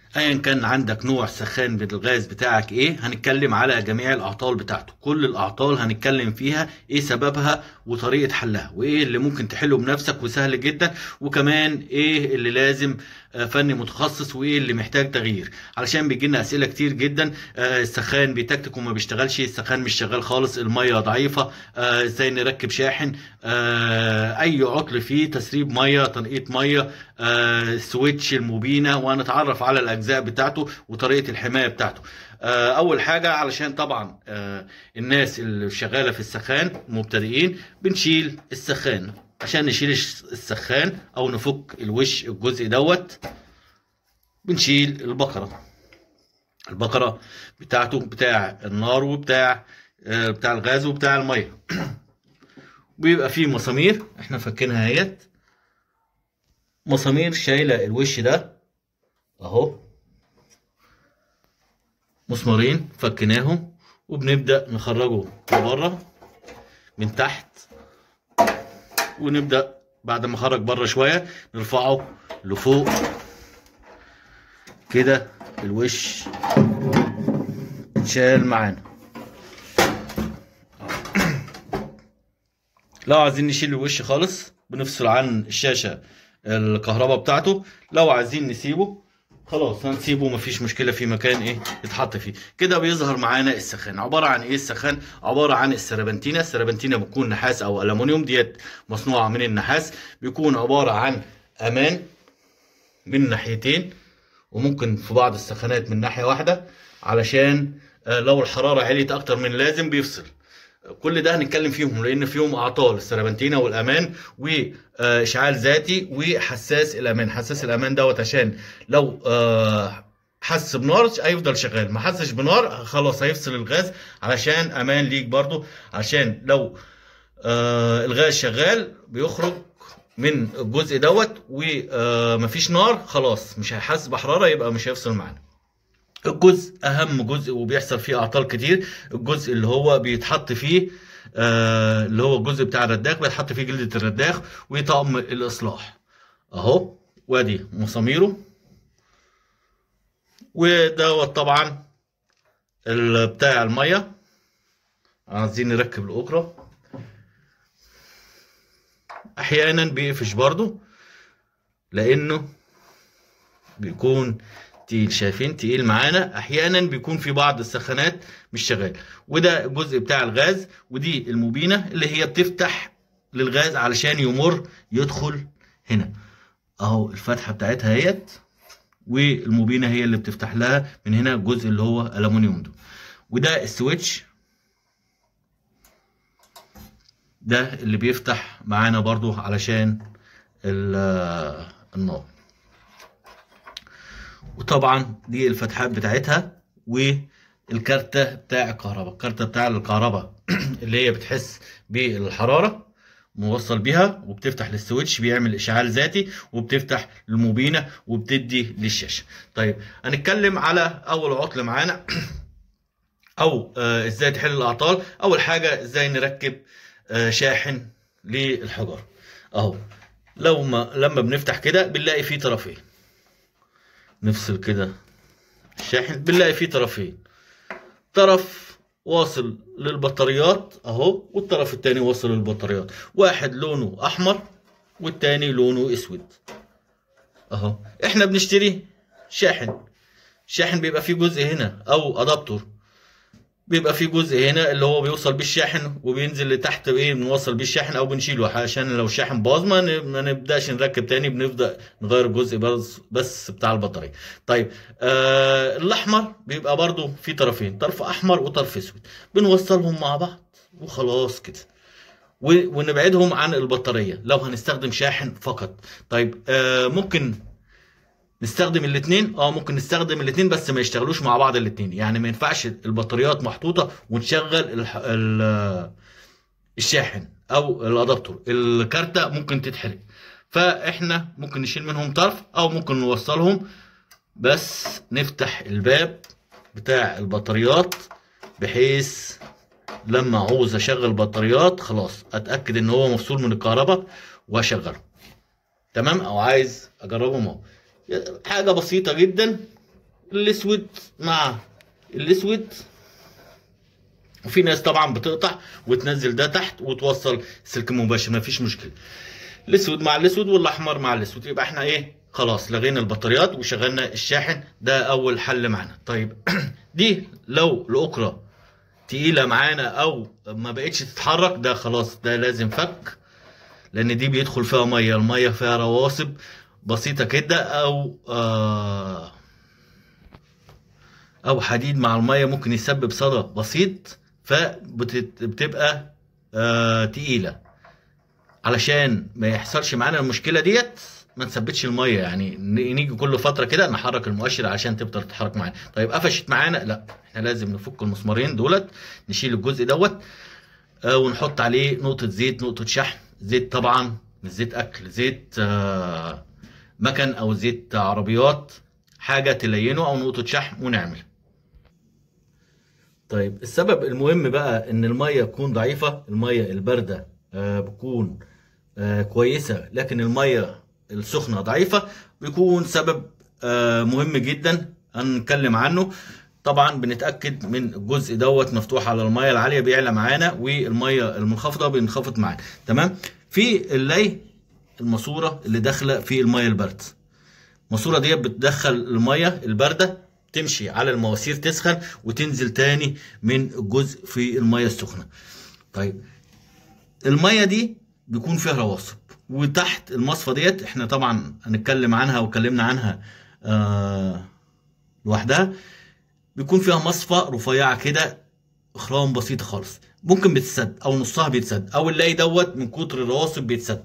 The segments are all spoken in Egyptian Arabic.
ايا كان عندك نوع سخان بالغاز بتاعك ايه هنتكلم على جميع الاعطال بتاعته كل الاعطال هنتكلم فيها ايه سببها وطريقه حلها وايه اللي ممكن تحله بنفسك وسهل جدا وكمان ايه اللي لازم آه، فني متخصص وايه اللي محتاج تغيير علشان بيجي لنا اسئله كتير جدا آه، السخان بيتكتك وما بيشتغلش السخان مش شغال خالص الميه ضعيفه آه، ازاي نركب شاحن آه، اي عطل فيه تسريب ميه تنقيط ميه آه، سويتش المبينه ونتعرف على الاجزاء بتاعته وطريقه الحمايه بتاعته آه، اول حاجه علشان طبعا آه، الناس اللي شغاله في السخان مبتدئين بنشيل السخان عشان نشيل الش- السخان او نفك الوش الجزء دوت بنشيل البقره البقره بتاعته بتاع النار وبتاع آه، بتاع الغاز وبتاع الميه بيبقى فيه مسامير احنا فكينها اهيت مسامير شايله الوش ده اهو مسمارين فكيناهم وبنبدا نخرجه لبره من تحت ونبدا بعد ما خرج بره شويه نرفعه لفوق كده الوش اتشال معانا لو عايزين نشيل الوش خالص بنفصل عن الشاشة الكهرباء بتاعته لو عايزين نسيبه خلاص هنسيبه مفيش مشكلة في مكان ايه يتحط فيه كده بيظهر معانا السخان عبارة عن ايه السخان عبارة عن السربنتينة السربنتينة بتكون نحاس او ألمونيوم ديت مصنوعة من النحاس بيكون عبارة عن امان من ناحيتين وممكن في بعض السخانات من ناحية واحدة علشان آه، لو الحرارة عليت أكتر من اللازم بيفصل كل ده هنتكلم فيهم لأن فيهم أعطال السربنتينة والأمان وإشعال ذاتي وحساس الأمان حساس الأمان دوت عشان لو آه، حس بنار هيفضل شغال ما حسش بنار خلاص هيفصل الغاز علشان أمان ليك برضو عشان لو آه الغاز شغال بيخرج من الجزء دوت ومفيش نار خلاص مش هيحس بحراره يبقى مش هيفصل معانا الجزء اهم جزء وبيحصل فيه اعطال كتير الجزء اللي هو بيتحط فيه آه اللي هو الجزء بتاع الرداخ بيتحط فيه جلدة الرداخ وطقم الاصلاح اهو وادي مساميره ودوت طبعا ال- بتاع الميه عايزين نركب الاكره احيانا بيقفش برضو لانه بيكون تقيل شايفين تقيل معانا احيانا بيكون في بعض السخانات مش شغال وده الجزء بتاع الغاز ودي المبينه اللي هي بتفتح للغاز علشان يمر يدخل هنا اهو الفتحه بتاعتها اهيت والمبينه هي اللي بتفتح لها من هنا الجزء اللي هو الومنيوم ده وده السويتش ده اللي بيفتح معانا برضو علشان ال- النار وطبعا دي الفتحات بتاعتها والكارتة بتاع الكهرباء الكارتة بتاع الكهرباء اللي هي بتحس بالحرارة موصل بيها وبتفتح للسويتش بيعمل اشعال ذاتي وبتفتح المبينة وبتدي للشاشة طيب هنتكلم على اول عطل معانا او آه ازاي تحل الاعطال اول حاجة ازاي نركب آه شاحن للحجر اهو لو ما لما بنفتح كده بنلاقي فيه طرفين نفصل كده الشاحن بنلاقي فيه طرفين طرف واصل للبطاريات اهو والطرف التاني واصل للبطاريات واحد لونه احمر والتاني لونه اسود اهو احنا بنشتري شاحن الشاحن بيبقى فيه جزء هنا او ادابتور بيبقى فيه جزء هنا اللي هو بيوصل بيه الشاحن وبينزل لتحت ايه بنوصل بيه الشاحن او بنشيله عشان لو الشاحن باظ ما ن- ما نبداش نركب تاني بنبدا نغير الجزء بس بس بتاع البطاريه طيب آه الاحمر بيبقى برضو فيه طرفين طرف احمر وطرف اسود بنوصلهم مع بعض وخلاص كده و- ونبعدهم عن البطاريه لو هنستخدم شاحن فقط طيب آه ممكن نستخدم الاثنين اه ممكن نستخدم الاثنين بس ما يشتغلوش مع بعض الاثنين يعني ما ينفعش البطاريات محطوطه ونشغل الح... ال... الشاحن او الادابتور الكارتة ممكن تتحرق فاحنا ممكن نشيل منهم طرف او ممكن نوصلهم بس نفتح الباب بتاع البطاريات بحيث لما عاوز اشغل بطاريات خلاص اتاكد ان هو مفصول من الكهرباء واشغله تمام او عايز اجربه اهو حاجه بسيطه جدا الاسود مع الاسود وفي ناس طبعا بتقطع وتنزل ده تحت وتوصل سلك مباشر مفيش مشكله الاسود مع الاسود والاحمر مع الاسود يبقى احنا ايه خلاص لغينا البطاريات وشغلنا الشاحن ده اول حل معانا طيب دي لو الاكره تقيله معانا او ما بقتش تتحرك ده خلاص ده لازم فك لان دي بيدخل فيها ميه الميه فيها رواسب بسيطه كده او آه او حديد مع الميه ممكن يسبب صدى بسيط فبتبقى آه تقيله علشان ما يحصلش معانا المشكله ديت ما نثبتش الميه يعني ن- نيجي كل فتره كده نحرك المؤشر عشان تفضل تتحرك معانا طيب قفشت معانا لا احنا لازم نفك المسمارين دولت نشيل الجزء دوت آه ونحط عليه نقطه زيت نقطه شحم زيت طبعا مش زيت اكل زيت آه مكن او زيت عربيات حاجه تلينه او نقطه شحم ونعمل طيب السبب المهم بقى ان الميه تكون ضعيفه الميه البارده آه بتكون آه كويسه لكن الميه السخنه ضعيفه بيكون سبب آه مهم جدا هنتكلم عنه طبعا بنتاكد من الجزء دوت مفتوح على الميه العاليه بيعلى معانا والميه المنخفضه بينخفض معانا تمام في اللي الماسوره اللي داخله في الميه البارده الماسوره ديت بتدخل الميه البارده تمشي على المواسير تسخن وتنزل تاني من الجزء في الميه السخنه طيب الميه دي بيكون فيها رواسب وتحت المصفى ديت احنا طبعا هنتكلم عنها واتكلمنا عنها آه لوحدها بيكون فيها مصفى رفيعه كده اخرام بسيطه خالص ممكن بتتسد او نصها بيتسد او نلاقي دوت من كتر الرواسب بيتسد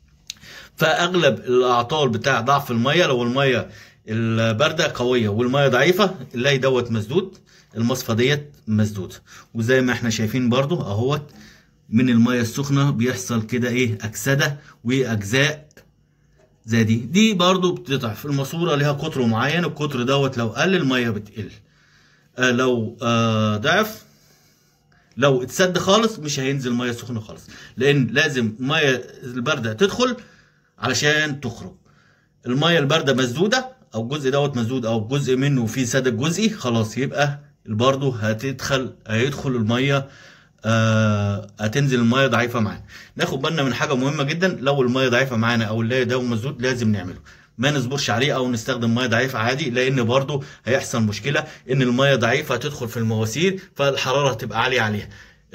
فاغلب الاعطال بتاع ضعف الميه لو الميه البارده قويه والميه ضعيفه نلاقي دوت مسدود المصفى ديت مسدود وزي ما احنا شايفين برضو اهوت من الميه السخنه بيحصل كده ايه اكسده واجزاء زي دي دي برضو بتضعف الماسوره ليها قطر معين القطر دوت لو قل الميه بتقل آه لو آه ضعف لو اتسد خالص مش هينزل ميه سخنه خالص لان لازم ميه البارده تدخل علشان تخرج الميه البارده مسدوده او الجزء دوت مسدود او جزء منه فيه سدد جزئي خلاص يبقى برضه هتدخل هيدخل الميه آه هتنزل الميه ضعيفه معانا ناخد بالنا من حاجه مهمه جدا لو الميه ضعيفه معانا او نلاقي ده مسدود لازم نعمله ما نصبرش عليه او نستخدم ميه ضعيفه عادي لان برضه هيحصل مشكله ان الميه ضعيفه هتدخل في المواسير فالحراره هتبقى عاليه عليها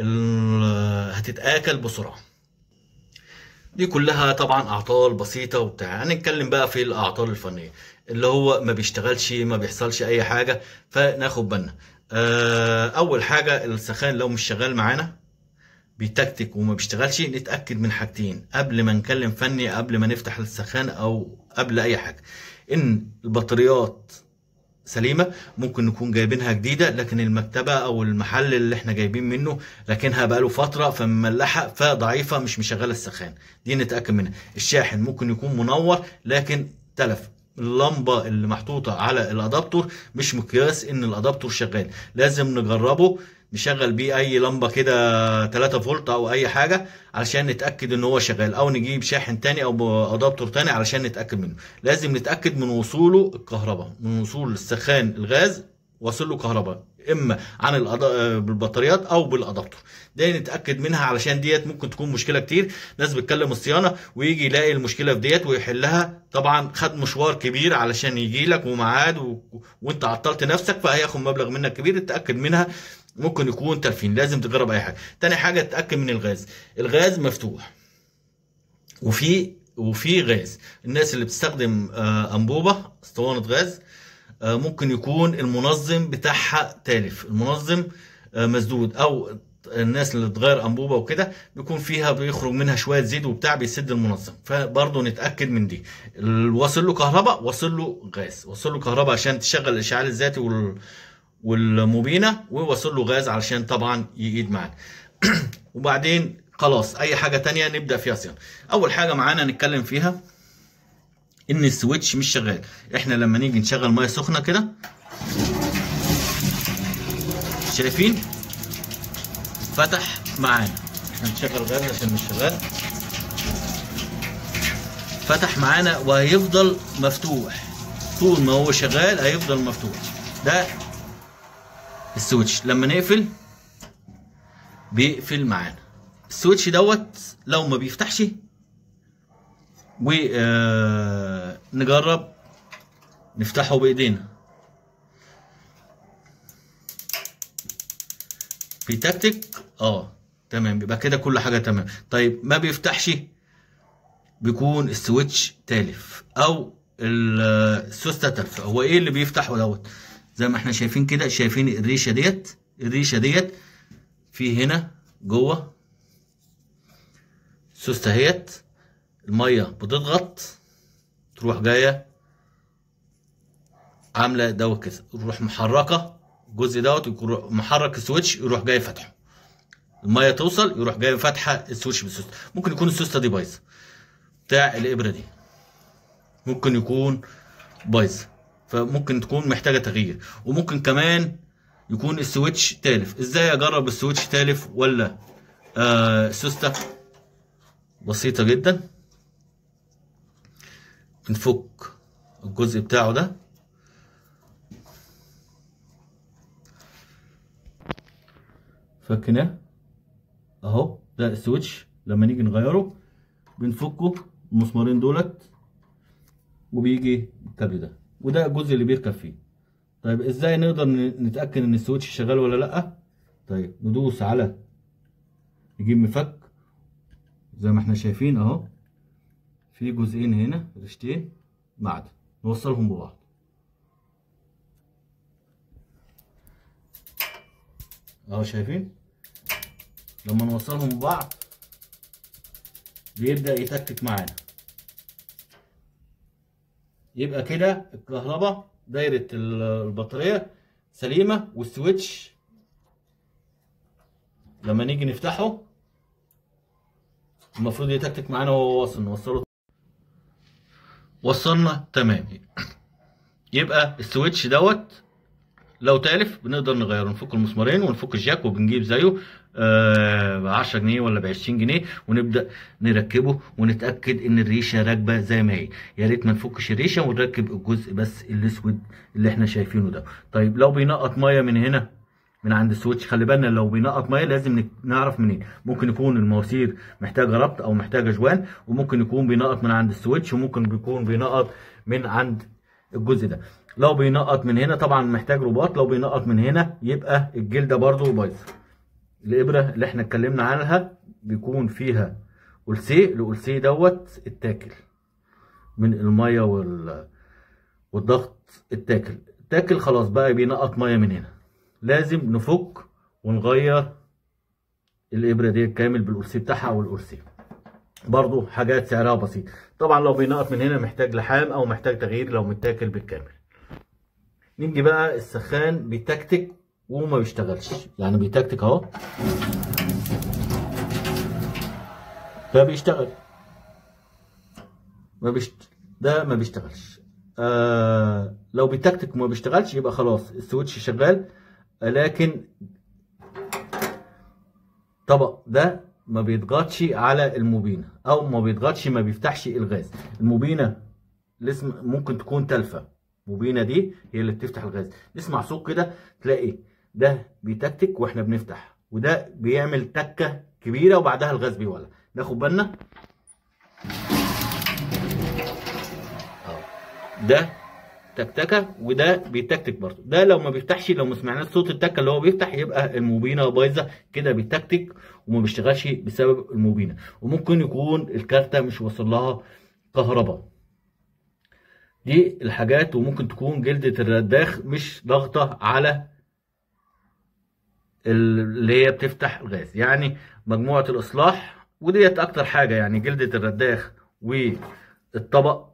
ال- هتتاكل بسرعه دي كلها طبعا اعطال بسيطه وبتاع هنتكلم بقى في الاعطال الفنيه اللي هو ما بيشتغلش ما بيحصلش اي حاجه فناخد بالنا آه، اول حاجه السخان لو مش شغال معانا بيتكتك وما بيشتغلش نتاكد من حاجتين قبل ما نكلم فني قبل ما نفتح السخان او قبل اي حاجه ان البطاريات سليمه ممكن نكون جايبينها جديده لكن المكتبه او المحل اللي احنا جايبين منه راكنها بقاله فتره فمملحه فضعيفه مش مشغله السخان دي نتاكد منها الشاحن ممكن يكون منور لكن تلف اللمبه اللي محطوطه على الادابتور مش مقياس ان الادابتور شغال لازم نجربه نشغل بيه اي لمبه كده 3 فولت او اي حاجه علشان نتاكد ان هو شغال او نجيب شاحن تاني او ادابتور تاني علشان نتاكد منه لازم نتاكد من وصوله الكهرباء من وصول السخان الغاز واصل له كهرباء اما عن الأدا... بالبطاريات او بالادابتور دي نتاكد منها علشان ديت ممكن تكون مشكله كتير ناس بتكلم الصيانه ويجي يلاقي المشكله في ديت ويحلها طبعا خد مشوار كبير علشان يجي لك وميعاد و... وانت عطلت نفسك فهياخد مبلغ منك كبير اتاكد منها ممكن يكون ترفين لازم تجرب اي حاجه تاني حاجه تتاكد من الغاز الغاز مفتوح وفي وفي غاز الناس اللي بتستخدم آه، انبوبه اسطوانه غاز آه، ممكن يكون المنظم بتاعها تالف المنظم آه، مسدود او الناس اللي بتغير انبوبه وكده بيكون فيها بيخرج منها شويه زيت وبتاع بيسد المنظم فبرضه نتاكد من دي ال- واصل له كهرباء واصل له غاز واصل له كهرباء عشان تشغل الاشعال الذاتي وال والمبينه وواصل له غاز علشان طبعا يقيد معانا وبعدين خلاص اي حاجه تانية نبدا فيها صيانه اول حاجه معانا نتكلم فيها ان السويتش مش شغال احنا لما نيجي نشغل ميه سخنه كده شايفين فتح معانا احنا نشغل غاز عشان مش شغال فتح معانا وهيفضل مفتوح طول ما هو شغال هيفضل مفتوح ده السويتش لما نقفل بيقفل معانا السويتش دوت لو ما بيفتحش ونجرب نفتحه بايدينا بيتكتك اه تمام يبقى كده كل حاجه تمام طيب ما بيفتحش بيكون السويتش تالف او ال- السوسته تالفه هو ايه اللي بيفتحه دوت زي ما احنا شايفين كده شايفين الريشه ديت الريشه ديت في هنا جوه السوسته اهيت الميه بتضغط تروح جايه عامله دوت كده تروح محركه الجزء دوت يروح محرك السويتش يروح جاي فاتحه الميه توصل يروح جاي فاتحه السويتش بالسوسته ممكن يكون السوسته دي بايظه بتاع الابره دي ممكن يكون بايظه فممكن تكون محتاجه تغيير وممكن كمان يكون السويتش تالف ازاي اجرب السويتش تالف ولا آه سوسته بسيطه جدا نفك الجزء بتاعه ده فكناه اهو ده السويتش لما نيجي نغيره بنفكه المسمارين دولت وبيجي الكابل ده وده الجزء اللي بيركب فيه طيب ازاي نقدر ن- نتاكد ان السويتش شغال ولا لا طيب ندوس على نجيب مفك زي ما احنا شايفين اهو في جزئين هنا ريشتين معدن نوصلهم ببعض اهو شايفين لما نوصلهم ببعض بيبدأ يتكتك معانا يبقى كده الكهرباء دايرة ال- البطارية سليمة والسويتش لما نيجي نفتحه المفروض يتكتك معانا وهو واصل نوصله وصلنا تمام يبقى السويتش دوت لو تالف بنقدر نغيره نفك المسمارين ونفك الجاك وبنجيب زيه ب 10 جنيه ولا ب 20 جنيه ونبدا نركبه ونتاكد ان الريشه راكبه زي ما هي يا ريت ما نفكش الريشه ونركب الجزء بس الاسود اللي احنا شايفينه ده طيب لو بينقط ميه من هنا من عند السويتش خلي بالنا لو بينقط ميه لازم نك- نعرف منين ممكن يكون المواسير محتاجه ربط او محتاجه جوان وممكن يكون بينقط من عند السويتش وممكن بيكون بينقط من عند الجزء ده لو بينقط من هنا طبعا محتاج رباط لو بينقط من هنا يبقى الجلده برضو بايظه الابره اللي احنا اتكلمنا عنها بيكون فيها ألسيه الألسيه دوت التاكل من الميه وال والضغط التاكل التاكل خلاص بقى بينقط ميه من هنا لازم نفك ونغير الابره دي كامل بالألسيه بتاعها او الألسيه برضو حاجات سعرها بسيط طبعا لو بينقط من هنا محتاج لحام او محتاج تغيير لو متاكل بالكامل نيجي بقى السخان بيتكتك وما بيشتغلش يعني بيتكتك اهو ده بيشتغل ما بيشت... ده ما بيشتغلش آه لو بيتكتك وما بيشتغلش يبقى خلاص السويتش شغال آه، لكن طبق ده ما بيضغطش على الموبينة او ما بيضغطش ما بيفتحش الغاز الموبينة الاسم ممكن تكون تلفة موبينة دي هي اللي بتفتح الغاز نسمع صوت كده تلاقي ده بيتكتك واحنا بنفتح وده بيعمل تكة كبيرة وبعدها الغاز بيولع ناخد بالنا أهو. ده تكتكه وده بيتكتك برضه ده لو ما بيفتحش لو ما سمعناش صوت التكه اللي هو بيفتح يبقى الموبينه بايظه كده بيتكتك وما بيشتغلش بسبب الموبينه وممكن يكون الكارته مش واصل لها كهرباء دي الحاجات وممكن تكون جلدة الرداخ مش ضاغطة على اللي هي بتفتح الغاز يعني مجموعة الإصلاح وديت أكتر حاجة يعني جلدة الرداخ والطبق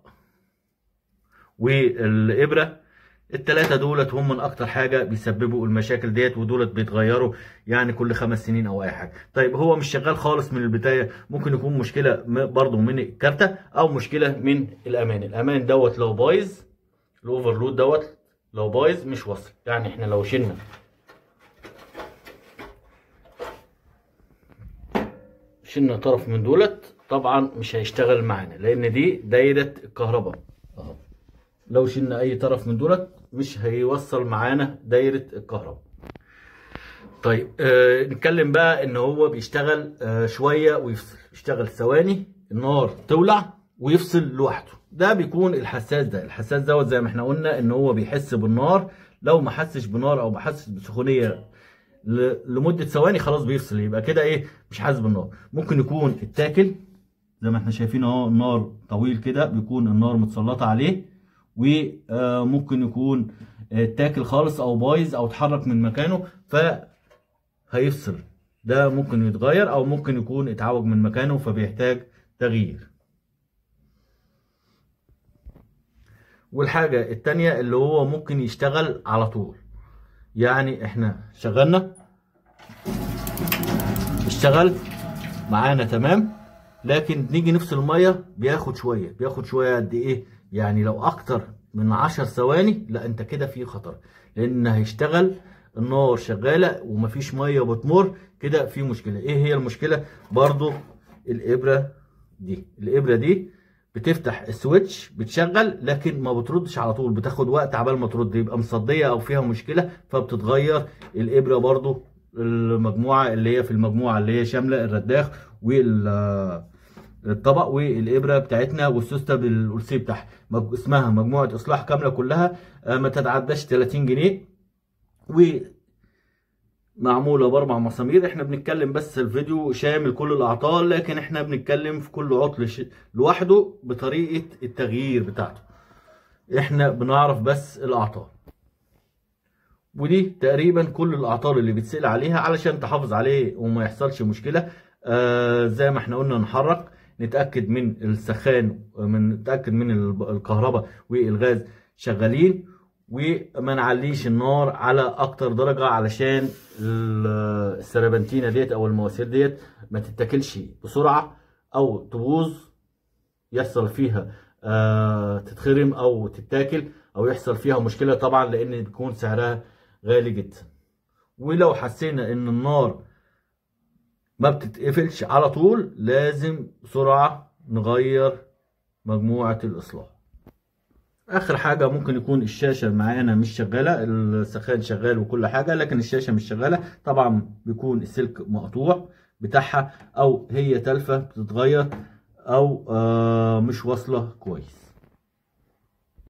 والإبرة التلاتة دولت هم من أكتر حاجة بيسببوا المشاكل ديت ودولت بيتغيروا يعني كل خمس سنين أو أي حاجة طيب هو مش شغال خالص من البداية ممكن يكون مشكلة م- برضه من الكارتة أو مشكلة من الأمان الأمان دوت لو بايظ الأوفرلود دوت لو بايظ مش واصل يعني احنا لو شلنا شلنا طرف من دولت طبعا مش هيشتغل معانا لان دي دايره الكهرباء اهو لو شلنا اي طرف من دولت مش هيوصل معانا دايره الكهرباء طيب آه نتكلم بقى ان هو بيشتغل آه شويه ويفصل يشتغل ثواني النار تولع ويفصل لوحده ده بيكون الحساس ده الحساس دوت زي ما احنا قلنا ان هو بيحس بالنار لو ما حسش بنار او ما حسش بسخونيه ل- لمده ثواني خلاص بيفصل يبقى كده ايه مش حاسس بالنار ممكن يكون اتاكل زي ما احنا شايفين اهو النار طويل كده بيكون النار متسلطه عليه وممكن يكون اتاكل خالص او بايظ او اتحرك من مكانه فهيفصل ده ممكن يتغير او ممكن يكون اتعوج من مكانه فبيحتاج تغيير والحاجة التانية اللي هو ممكن يشتغل على طول يعني احنا شغلنا اشتغل معانا تمام لكن نيجي نفصل المية بياخد شوية بياخد شوية قد ايه يعني لو اكتر من عشر ثواني لا انت كده في خطر لان هيشتغل النار شغالة ومفيش مية بتمر كده في مشكلة ايه هي المشكلة برضو الابرة دي الابرة دي بتفتح السويتش بتشغل لكن ما بتردش على طول بتاخد وقت عبال ما ترد يبقى مصدية او فيها مشكلة فبتتغير الابرة برضو المجموعة اللي هي في المجموعة اللي هي شاملة الرداخ والطبق والابرة بتاعتنا والسوستة بالقرصي بتاعها مج- اسمها مجموعة اصلاح كاملة كلها آه، ما تتعداش 30 جنيه و معموله باربع مسامير احنا بنتكلم بس الفيديو شامل كل الاعطال لكن احنا بنتكلم في كل عطل ش- لوحده بطريقه التغيير بتاعته احنا بنعرف بس الاعطال ودي تقريبا كل الاعطال اللي بتسال عليها علشان تحافظ عليه وما يحصلش مشكله آه زي ما احنا قلنا نحرك نتاكد من السخان من نتاكد من الب- الكهرباء والغاز شغالين وما نعليش النار على اكتر درجه علشان ال- السربنتينه ديت او المواسير ديت ما تتاكلش بسرعه او تبوظ يحصل فيها آه تتخرم او تتاكل او يحصل فيها مشكله طبعا لان بيكون سعرها غالي جدا ولو حسينا ان النار ما بتتقفلش على طول لازم بسرعه نغير مجموعه الاصلاح اخر حاجه ممكن يكون الشاشه معانا مش شغاله السخان شغال وكل حاجه لكن الشاشه مش شغاله طبعا بيكون السلك مقطوع بتاعها او هي تلفه بتتغير او آه مش واصله كويس